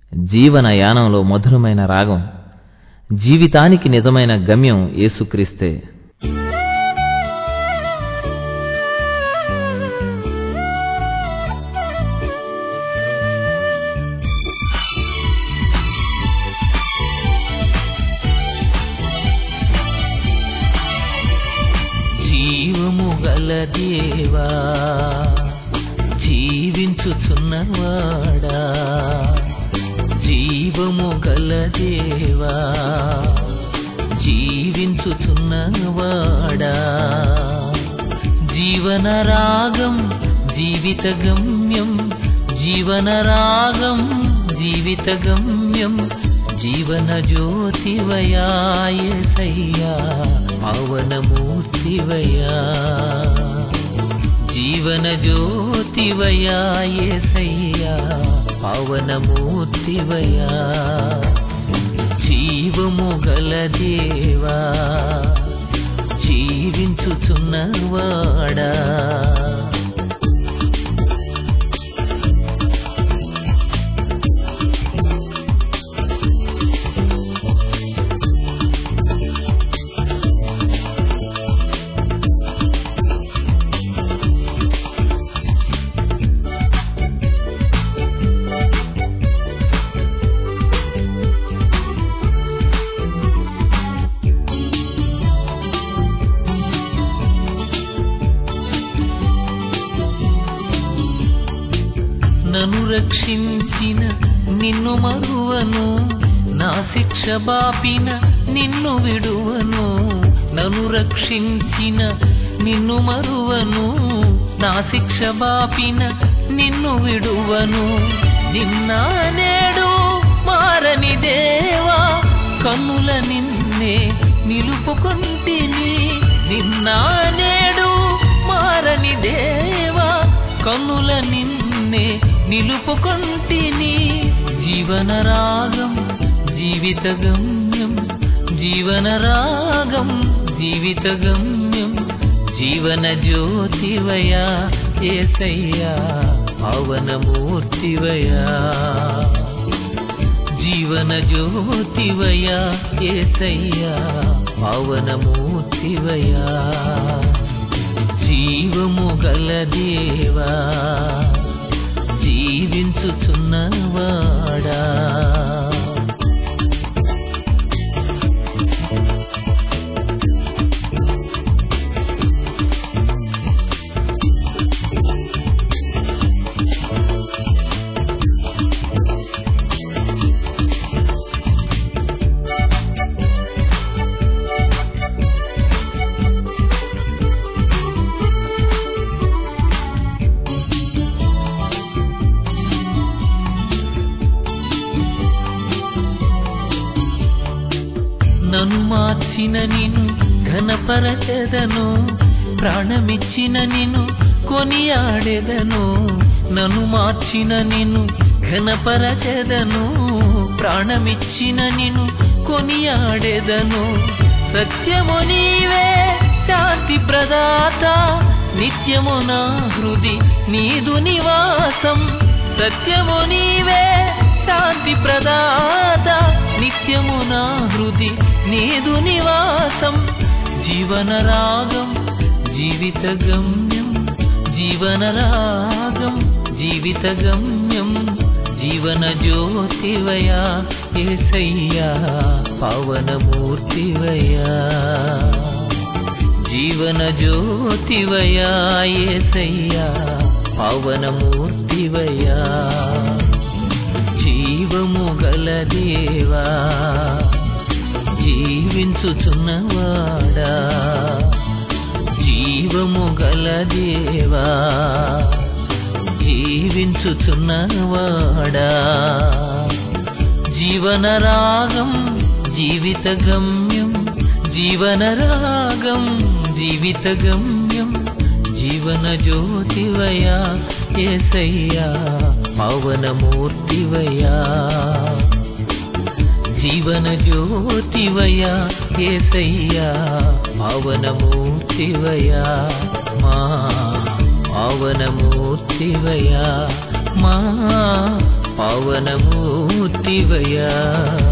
జీవన యానంలో మధురమైన రాగం జీవితానికి నిజమైన గమ్యం యేసుక్రీస్తే జీవము గల దేవా జీవించుచున్నవాడా జీవము గల దేవా జీవించుచున్నవాడా జీవన రాగం జీవిత గమ్యం జీవన రాగం జీవిత గమ్యం జీవన జ్యోతివయాయసయ్యా పవనమూర్తివయా జీవన జ్యోతివయాయసయ్యా పవనమూర్తివయా జీవము గల దేవా జీవించుచున్నవాడా నన్ను రక్షించిన నిన్ను మరువను నా శిక్ష బాపిన నిన్ను విడువను నన్ను రక్షించిన నిన్ను మరువను నా శిక్ష బాపిన నిన్ను విడువను నిన్న నేడు మారని దేవా కన్నుల నిన్నే నిలుపుకుంటిని నిన్న నేడు మారని దేవా కన్నుల నిన్నే నిలుపుకుంటిని జీవన రాగం జీవిత గమ్యం జీవన రాగం జీవిత గమ్యం జీవన జ్యోతివయా ఏసయ్యా పవనమూర్తివయా జీవన జ్యోతివయా ఏసయ్యా పవనమూర్తివయా జీవము గల దేవా జీవించుచున్నవాడా నన్ను మార్చిన నిన్ను ఘనపరచెదను ప్రాణమిచ్చిన నిన్ను కొనియాడెదను నన్ను మార్చిన నిన్ను ఘనపరచెదను ప్రాణమిచ్చిన నిన్ను కొనియాడెదను సత్యము నీవే శాంతి ప్రదాత నిత్యము నా హృది నీదు నివాసం సత్యము నీవే శాంతి ప్రదాత నిత్యము నా హృది నీదు నివాసం జీవన రాగం జీవిత గమ్యం జీవన రాగం జీవిత గమ్యం జీవన జ్యోతివయా ఏసయ్యా పవనమూర్తివయా జీవన జ్యోతివయా ఏసయ్యా పవనమూర్తివయా జీవము గల దేవా జీవించుచున్నవాడా జీవము గల దేవా జీవించుచున్నవాడా జీవన రాగం జీవిత గమ్యం జీవన రాగం జీవిత గమ్యం జీవన జ్యోతివయా ఏసయ్యా పవనమూర్తివయా జీవన జ్యోతివయా ఏసయ్యా పవనమూర్తివయా మా పవనమూర్తివయా మా పవనమూర్తి జ్యోతివయా